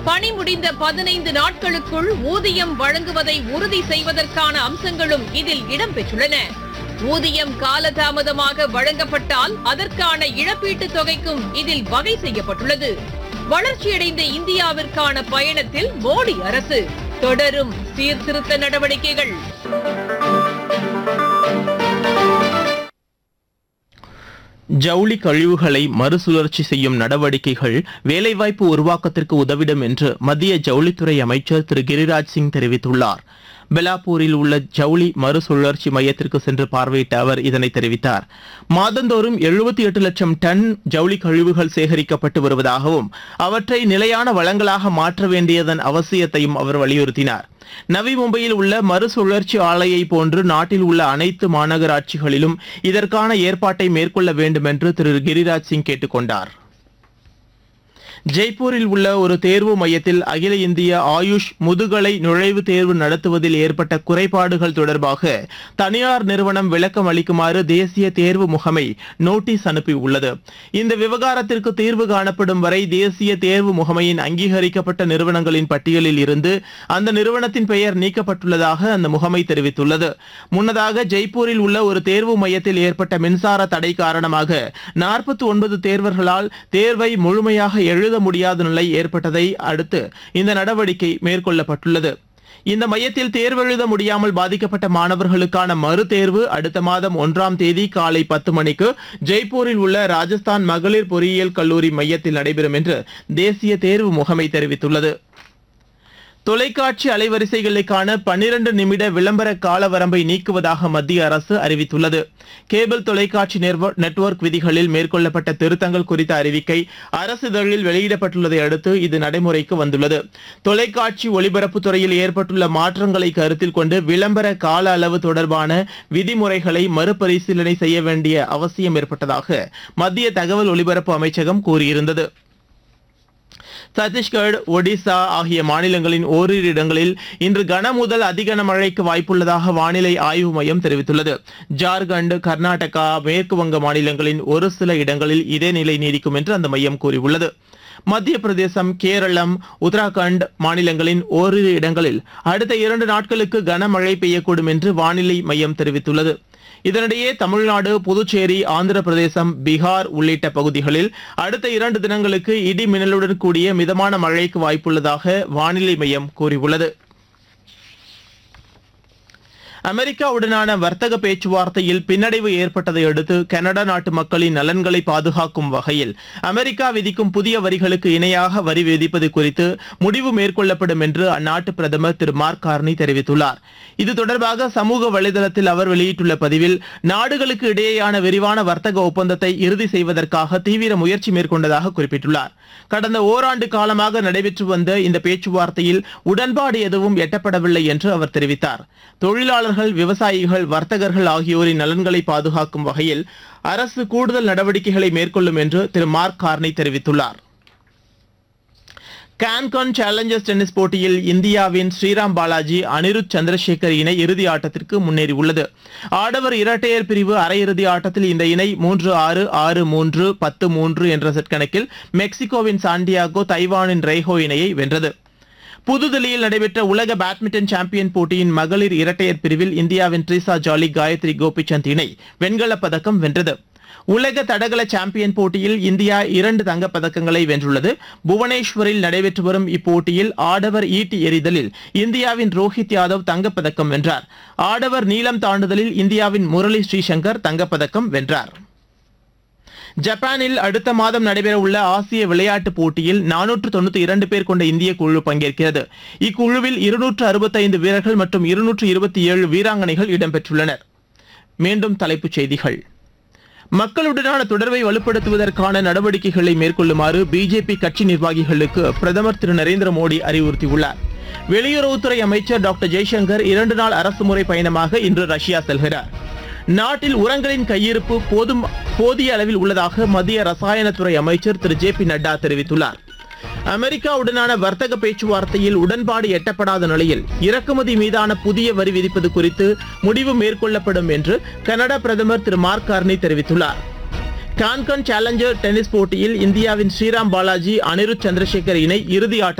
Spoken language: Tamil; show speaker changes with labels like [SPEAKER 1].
[SPEAKER 1] பணி முடிந்த பதினைந்து நாட்களுக்குள் ஊதியம் வழங்குவதை உறுதி செய்வதற்கான அம்சங்களும் இதில் இடம்பெற்றுள்ளன ஊதியம் காலதாமதமாக வழங்கப்பட்டால் அதற்கான இழப்பீட்டுத் தொகைக்கும் இதில் வகை செய்யப்பட்டுள்ளது வளர்ச்சியடைந்த இந்தியாவிற்கான பயணத்தில் மோடி அரசு தொடரும் சீர்திருத்த நடவடிக்கைகள்
[SPEAKER 2] ஜவுளி கழிவுகளை மறுசுழற்சி செய்யும் நடவடிக்கைகள் வேலைவாய்ப்பு உருவாக்கத்திற்கு உதவிடும் என்று மத்திய ஜவுளித்துறை அமைச்சர் திரு கிரிராஜ் சிங் தெரிவித்துள்ளார் பெலாப்பூரில் உள்ள ஜவுளி மறுசுழற்சி மையத்திற்கு சென்று பார்வையிட்ட அவர் இதனை தெரிவித்தார் மாதந்தோறும் எழுபத்தி எட்டு லட்சம் டன் ஜவுளி கழிவுகள் சேகரிக்கப்பட்டு வருவதாகவும் அவற்றை நிலையான வளங்களாக மாற்ற வேண்டியதன் அவசியத்தையும் அவர் வலியுறுத்தினார் நவி மும்பையில் உள்ள மறுசுழற்சி ஆலையை போன்று நாட்டில் உள்ள அனைத்து மாநகராட்சிகளிலும் இதற்கான ஏற்பாட்டை மேற்கொள்ள வேண்டும் என்று திரு கிரிராஜ் சிங் கேட்டுக்கொண்டார் ஜெய்ப்பூரில் உள்ள ஒரு தேர்வு மையத்தில் அகில இந்திய ஆயுஷ் முதுகலை நுழைவுத் தேர்வு நடத்துவதில் ஏற்பட்ட குறைபாடுகள் தொடர்பாக தனியார் நிறுவனம் விளக்கம் அளிக்குமாறு தேசிய தேர்வு முகமை நோட்டீஸ் அனுப்பியுள்ளது இந்த விவகாரத்திற்கு தீர்வு காணப்படும் வரை தேசிய தேர்வு முகமையின் அங்கீகரிக்கப்பட்ட நிறுவனங்களின் பட்டியலில் இருந்து அந்த நிறுவனத்தின் பெயர் நீக்கப்பட்டுள்ளதாக அந்த முகமை தெரிவித்துள்ளது முன்னதாக ஜெய்ப்பூரில் உள்ள ஒரு தேர்வு மையத்தில் ஏற்பட்ட மின்சார தடை காரணமாக நாற்பத்தி ஒன்பது தேர்வர்களால் தேர்வை முழுமையாக எழுத முடியாத நிலை ஏற்பட்டதை அடுத்து இந்த நடவடிக்கை மேற்கொள்ளப்பட்டுள்ளது இந்த மையத்தில் தேர்வெழுத முடியாமல் பாதிக்கப்பட்ட மாணவர்களுக்கான மறுதேர்வு அடுத்த மாதம் ஒன்றாம் தேதி காலை பத்து மணிக்கு ஜெய்ப்பூரில் உள்ள ராஜஸ்தான் மகளிர் பொறியியல் கல்லூரி மையத்தில் நடைபெறும் என்று தேசிய தேர்வு முகமை தெரிவித்துள்ளது தொலைக்காட்சி அலைவரிசைகளுக்கான பன்னிரண்டு நிமிட விளம்பர கால வரம்பை நீக்குவதாக மத்திய அரசு அறிவித்துள்ளது கேபிள் தொலைக்காட்சி நெர்வ- நெட்வொர்க் விதிகளில் மேற்கொள்ளப்பட்ட திருத்தங்கள் குறித்த அறிவிக்கை அரசிதழில் வெளியிடப்பட்டுள்ளதை அடுத்து இது நடைமுறைக்கு வந்துள்ளது தொலைக்காட்சி ஒளிபரப்புத் துறையில் ஏற்பட்டுள்ள மாற்றங்களை கருத்தில் கொண்டு விளம்பர கால அளவு தொடர்பான விதிமுறைகளை மறுபரிசீலனை செய்ய வேண்டிய அவசியம் ஏற்பட்டதாக மத்திய தகவல் ஒலிபரப்பு அமைச்சகம் கூறியிருந்தது சத்தீஸ்கர் ஒடிசா ஆகிய மாநிலங்களின் ஓரிரு இடங்களில் இன்று கன முதல் அதிகன மழைக்கு வாய்ப்புள்ளதாக வானிலை ஆய்வு மையம் தெரிவித்துள்ளது ஜார்க்கண்ட் கர்நாடகா மேற்கு வங்க மாநிலங்களின் ஒரு சில இடங்களில் இதே நிலை நீடிக்கும் என்று அந்த மையம் கூறியுள்ளது மத்திய பிரதேசம் கேரளம் உத்தராகண்ட் மாநிலங்களின் ஓரிரு இடங்களில் அடுத்த இரண்டு நாட்களுக்கு கனமழை பெய்யக்கூடும் என்று வானிலை மையம் தெரிவித்துள்ளது இதனிடையே தமிழ்நாடு புதுச்சேரி ஆந்திர பிரதேசம் பீகார் உள்ளிட்ட பகுதிகளில் அடுத்த இரண்டு தினங்களுக்கு இடி மின்னலுடன் கூடிய மிதமான மழைக்கு வாய்ப்புள்ளதாக வானிலை மையம் கூறியுள்ளது அமெரிக்காவுடனான வர்த்தக பேச்சுவார்த்தையில் பின்னடைவு ஏற்பட்டதை அடுத்து கனடா நாட்டு மக்களின் நலன்களை பாதுகாக்கும் வகையில் அமெரிக்கா விதிக்கும் புதிய வரிகளுக்கு இணையாக வரி விதிப்பது குறித்து முடிவு மேற்கொள்ளப்படும் என்று அந்நாட்டு பிரதமர் திரு மார்க் கார்னி தெரிவித்துள்ளார் இது தொடர்பாக சமூக வலைதளத்தில் அவர் வெளியிட்டுள்ள பதிவில் நாடுகளுக்கு இடையேயான விரிவான வர்த்தக ஒப்பந்தத்தை இறுதி செய்வதற்காக தீவிர முயற்சி மேற்கொண்டதாக குறிப்பிட்டுள்ளார் கடந்த ஓராண்டு காலமாக நடைபெற்று வந்த இந்த பேச்சுவார்த்தையில் உடன்பாடு எதுவும் எட்டப்படவில்லை என்று அவர் தெரிவித்தார் தொழிலாளர்கள் விவசாயிகள் வர்த்தகர்கள் ஆகியோரின் நலன்களை பாதுகாக்கும் வகையில் அரசு கூடுதல் நடவடிக்கைகளை மேற்கொள்ளும் என்று திரு மார்க் கார்னி தெரிவித்துள்ளார் கான்கான் சேலஞ்சர்ஸ் டென்னிஸ் போட்டியில் இந்தியாவின் ஸ்ரீராம் பாலாஜி அனிருத் சந்திரசேகர் இணை இறுதி ஆட்டத்திற்கு முன்னேறியுள்ளது ஆடவர் இரட்டையர் பிரிவு அரையிறுதி ஆட்டத்தில் இந்த இணை மூன்று ஆறு ஆறு மூன்று பத்து மூன்று என்ற செட் கணக்கில் மெக்சிகோவின் சாண்டியாகோ தைவானின் ரெய்ஹோ இணையை வென்றது புதுதில்லியில் நடைபெற்ற உலக பேட்மிண்டன் சாம்பியன் போட்டியின் மகளிர் இரட்டையர் பிரிவில் இந்தியாவின் ட்ரீசா ஜாலி காயத்ரி கோபிச்சந்த் இணை வெண்கலப் பதக்கம் வென்றது உலக தடகள சாம்பியன் போட்டியில் இந்தியா இரண்டு தங்கப் பதக்கங்களை வென்றுள்ளது புவனேஸ்வரில் நடைபெற்று வரும் இப்போட்டியில் ஆடவர் ஈட்டி எறிதலில் இந்தியாவின் ரோஹித் யாதவ் தங்கப் பதக்கம் வென்றார் ஆடவர் நீளம் தாண்டுதலில் இந்தியாவின் முரளி ஸ்ரீசங்கர் தங்கப் பதக்கம் வென்றார் ஜப்பானில் அடுத்த மாதம் நடைபெறவுள்ள ஆசிய விளையாட்டுப் போட்டியில் நானூற்று தொண்ணூத்தி இரண்டு பேர் கொண்ட இந்திய குழு பங்கேற்கிறது இக்குழுவில் இருநூற்று அறுபத்தைந்து வீரர்கள் மற்றும் இருநூற்று இருபத்தி ஏழு வீராங்கனைகள் இடம்பெற்றுள்ளனர் மீண்டும் தலைப்புச் செய்திகள் மக்களுடனான தொடர்பை வலுப்படுத்துவதற்கான நடவடிக்கைகளை மேற்கொள்ளுமாறு பிஜேபி கட்சி நிர்வாகிகளுக்கு பிரதமர் திரு நரேந்திர மோடி அறிவுறுத்தியுள்ளார் வெளியுறவுத்துறை அமைச்சர் டாக்டர் ஜெய்சங்கர் இரண்டு நாள் அரசுமுறை பயணமாக இன்று ரஷ்யா செல்கிறார் நாட்டில் உரங்களின் கையிருப்பு போதும் போதிய அளவில் உள்ளதாக மத்திய ரசாயனத்துறை அமைச்சர் திரு ஜே பி நட்டா தெரிவித்துள்ளார் அமெரிக்காவுடனான வர்த்தக பேச்சுவார்த்தையில் உடன்பாடு எட்டப்படாத நிலையில் இறக்குமதி மீதான புதிய வரி விதிப்பது குறித்து முடிவு மேற்கொள்ளப்படும் என்று கனடா பிரதமர் திரு மார்க் கார்னி தெரிவித்துள்ளார் கான்கன் சேலஞ்சர் டென்னிஸ் போட்டியில் இந்தியாவின் ஸ்ரீராம் பாலாஜி அனிருத் சந்திரசேகர் இணை இறுதி ஆட்டத்தில்